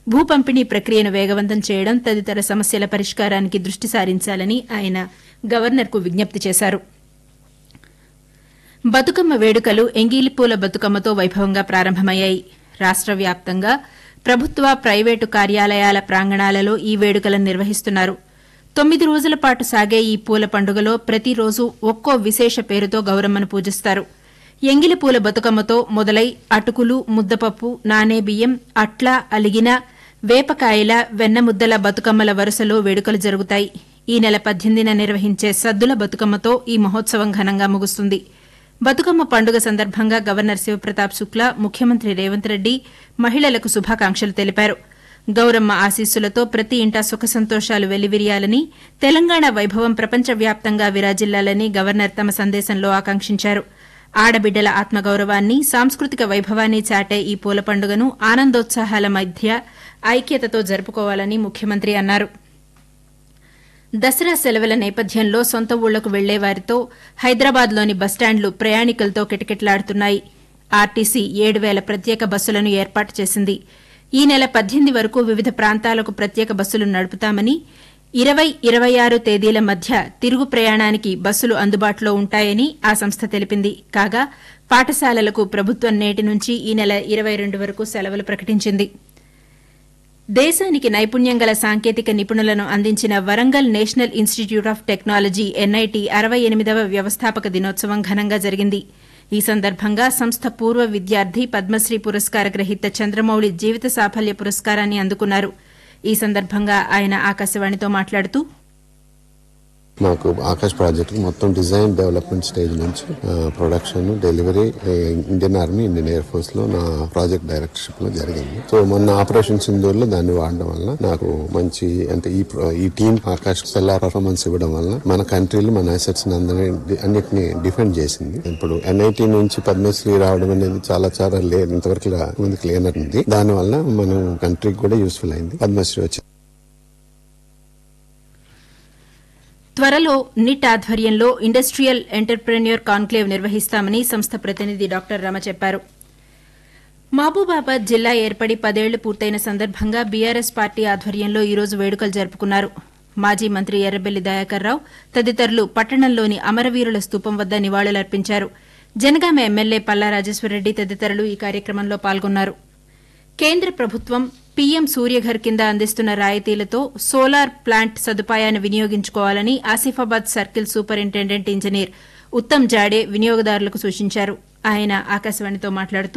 భూ పంపిణీ ప్రక్రియను వేగవంతం చేయడం తదితర సమస్యల పరిష్కారానికి దృష్టి సారించాలని ఆయన గవర్నర్కు విజ్ఞప్తి చేశారు బతుకమ్మ వేడుకలు ఎంగిలిపూల బతుకమ్మతో వైభవంగా ప్రారంభమయ్యాయి రాష్ట వ్యాప్తంగా ప్రభుత్వ ప్రైవేటు కార్యాలయాల ప్రాంగణాలలో ఈ వేడుకలను నిర్వహిస్తున్నారు తొమ్మిది రోజుల పాటు సాగే ఈ పూల పండుగలో ప్రతిరోజు ఒక్కో విశేష పేరుతో గౌరమ్మను పూజిస్తారు ఎంగిలి పూల బతుకమ్మతో మొదలై అటుకులు ముద్దపప్పు నానే బియ్యం అట్ల అలిగిన వేపకాయల వెన్నముద్దల బతుకమ్మల వరుసలో వేడుకలు జరుగుతాయి ఈ నెల పద్దెనిమిదిన నిర్వహించే సద్దుల బతుకమ్మతో ఈ మహోత్సవం ఘనంగా ముగుస్తుంది బతుకమ్మ పండుగ సందర్భంగా గవర్నర్ శివప్రతాప్ శుక్లా ముఖ్యమంత్రి రేవంత్ రెడ్డి మహిళలకు శుభాకాంక్షలు తెలిపారు గౌరమ్మ ఆశీస్సులతో ప్రతి ఇంటా సుఖ సంతోషాలు వెల్లివిరియాలని తెలంగాణ వైభవం ప్రపంచవ్యాప్తంగా విరాజిల్లాలని గవర్నర్ తమ సందేశంలో ఆకాంక్షించారు ఆడబిడ్డల ఆత్మగౌరవాన్ని సాంస్కృతిక వైభవాన్ని చాటే ఈ పూల పండుగను ఆనందోత్సాహాల మధ్య ఐక్యతతో జరుపుకోవాలని ముఖ్యమంత్రి అన్నారు దసరా సెలవుల నేపథ్యంలో సొంత ఊళ్లకు వెళ్లే వారితో హైదరాబాద్లోని బస్టాండ్లు ప్రయాణికులతో కిటకిటలాడుతున్నాయి ఆర్టీసీ ఏడు వేల ప్రత్యేక బస్సులను ఏర్పాటు చేసింది ఈ నెల పద్దెనిమిది వరకు వివిధ ప్రాంతాలకు ప్రత్యేక బస్సులు నడుపుతామని ఇరవై ఇరవై ఆరు తేదీల మధ్య తిరుగు ప్రయాణానికి బస్సులు అందుబాటులో ఉంటాయని ఆ సంస్థ తెలిపింది కాగా పాఠశాలలకు ప్రభుత్వం నేటి నుంచి ఈ నెల ఇరవై రెండు వరకు సెలవులు ప్రకటించింది దేశానికి నైపుణ్యం గల సాంకేతిక నిపుణులను అందించిన Warangal national institute of technology NIT అరవై ఎనిమిదవ వ్యవస్థాపక దినోత్సవం ఘనంగా జరిగింది ఈ సందర్భంగా సంస్థ పూర్వ విద్యార్థి పద్మశ్రీ పురస్కార గ్రహీత చంద్రమౌళి జీవిత సాఫల్య పురస్కారాన్ని అందుకున్నారు ఈ సందర్భంగా ఆయన ఆకాశవాణితో మాట్లాడుతూ మాకు ఆకాశ్ ప్రాజెక్ట్ మొత్తం డిజైన్ డెవలప్మెంట్ స్టేజ్ నుంచి production delivery Indian army Indian air force లో నా ప్రాజెక్ట్ డైరెక్టర్షిప్ లో జరిగింది సో మొన్న ఆపరేషన్ సింధూర్ లో దాన్ని వాడడం వల్ల నాకు మంచి అంటే ఈ pro- ఈ టీం ఆకాశ్ సెల్లార్ పర్ఫార్మెన్స్ ఇవ్వడం వల్ల మన కంట్రీలో మన అసెట్స్ అందరినీ అన్నిటిని డిఫెండ్ చేసింది ఇప్పుడు ఎన్ఐటి నుంచి పద్మశ్రీ రావడం అనేది చాలా చాలా లేదు ఇంతవరకు లా- ముందుకు లేనట్టుంది దాని వల్ల మన కంట్రీకి కూడా యూస్ఫుల్ అయింది పద్మశ్రీ వచ్చింది త్వరలో నిట్ ఆధ్వర్యంలో ఇండస్ట్రియల్ ఎంటర్ప్రెన్యూర్ కాన్క్లేవ్ నిర్వహిస్తామని సంస్థ ప్రతినిధి డాక్టర్ రమ చెప్పారు మహబూబాబాద్ జిల్లా ఏర్పడి పదేళ్లు పూర్తయిన సందర్భంగా బీఆర్ఎస్ పార్టీ ఆధ్వర్యంలో ఈ రోజు వేడుకలు జరుపుకున్నారు మాజీ మంత్రి ఎర్రబెల్లి దయాకర్ రావు తదితరులు పట్టణంలోని అమరవీరుల స్తూపం వద్ద నివాళులర్పించారు జనగామ ఎమ్మెల్యే పల్లా రాజేశ్వరరెడ్డి తదితరులు ఈ కార్యక్రమంలో పాల్గొన్నారు కేంద్ర ప్రభుత్వం పీఎం సూర్యఘర్ కింద అందిస్తున్న రాయితీలతో సోలార్ ప్లాంట్ సదుపాయాన్ని వినియోగించుకోవాలని Asifabad circle superintendent engineer Uttam Jade వినియోగదారులకు సూచించారు ఆయన ఆకాశవాణితో మాట్లాడుతూ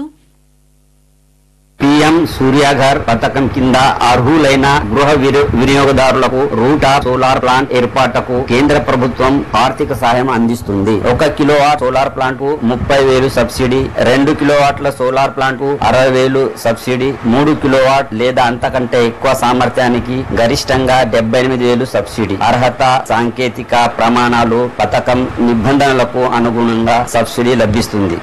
పీఎం సూర్యాఘర్ పథకం కింద అర్హులైన గృహ విని- వినియోగదారులకు రూటా సోలార్ ప్లాంట్ ఏర్పాటుకు కేంద్ర ప్రభుత్వం ఆర్థిక సహాయం అందిస్తుంది ఒక కిలోవాట్ సోలార్ ప్లాంట్ కు ముప్పై వేలు సబ్సిడీ రెండు కిలోవాట్ల సోలార్ ప్లాంట్ కు అరవై వేలు సబ్సిడీ మూడు కిలోవాట్ లేదా అంతకంటే ఎక్కువ సామర్థ్యానికి గరిష్టంగా డెబ్బై ఎనిమిది వేలు సబ్సిడీ అర్హత సాంకేతిక ప్రమాణాలు పథకం నిబంధనలకు అనుగుణంగా సబ్సిడీ లభిస్తుంది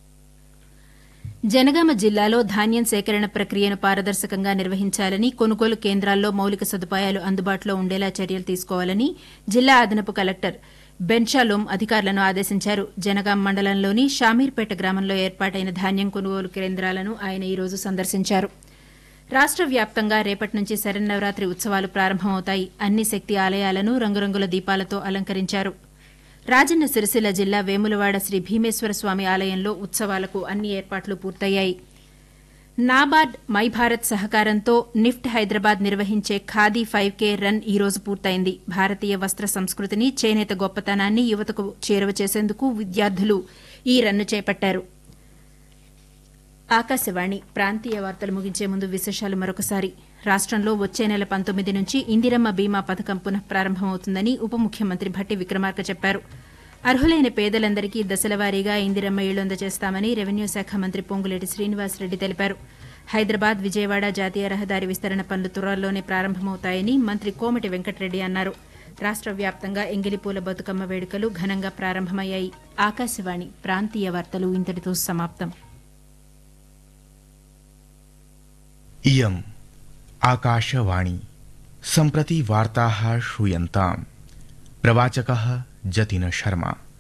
జనగామ జిల్లాలో ధాన్యం సేకరణ ప్రక్రియను పారదర్శకంగా నిర్వహించాలని కొనుగోలు కేంద్రాల్లో మౌలిక సదుపాయాలు అందుబాటులో ఉండేలా చర్యలు తీసుకోవాలని జిల్లా అదనపు కలెక్టర్ బెన్షాలోం అధికారులను ఆదేశించారు జనగాం మండలంలోని షామీర్పేట గ్రామంలో ఏర్పాటైన ధాన్యం కొనుగోలు కేంద్రాలను ఆయన ఈ రోజు సందర్శించారు రాష్ట్ర వ్యాప్తంగా రేపటి నుంచి శరన్నవరాత్రి ఉత్సవాలు ప్రారంభమవుతాయి అన్ని శక్తి ఆలయాలను రంగురంగుల దీపాలతో అలంకరించారు రాజన్న సిరిసిల్ల జిల్లా వేములవాడ శ్రీ భీమేశ్వర స్వామి ఆలయంలో ఉత్సవాలకు అన్ని ఏర్పాట్లు పూర్తయ్యాయి నాబార్డ్ మై భారత్ సహకారంతో నిఫ్ట్ హైదరాబాద్ నిర్వహించే ఖాదీ ఫైవ్ కే రన్ ఈ రోజు పూర్తయింది భారతీయ వస్త్ర సంస్కృతిని చేనేత గొప్పతనాన్ని యువతకు చేరువ చేసేందుకు విద్యార్థులు ఈ రన్ను చేపట్టారు ఆకాశవాణి ప్రాంతీయ వార్తలు ముగించే ముందు విశేషాలు మరొకసారి రాష్ట్రంలో వచ్చే నెల పంతొమ్మిది నుంచి ఇందిరమ్మ బీమా పథకం పునః ప్రారంభమవుతుందని ఉప ముఖ్యమంత్రి భట్టి విక్రమార్క చెప్పారు అర్హులైన పేదలందరికీ దశలవారీగా ఇందిరమ్మ ఇళ్లు అందజేస్తామని రెవెన్యూ శాఖ మంత్రి పొంగులేటి శ్రీనివాసరెడ్డి తెలిపారు హైదరాబాద్ విజయవాడ జాతీయ రహదారి విస్తరణ పనులు త్వరలోనే ప్రారంభమవుతాయని మంత్రి కోమటి వెంకటరెడ్డి అన్నారు రాష్ట్ర వ్యాప్తంగా ఎంగిలిపూల బతుకమ్మ వేడుకలు ఘనంగా ప్రారంభమయ్యాయి ఆకాశవాణి ప్రాంతీయ వార్తలు ఇంతటితో సమాప్తం इयम् आकाशवाणी सम्प्रति वार्ताः श्रूयन्ताम् प्रवाचकः जतिन शर्मा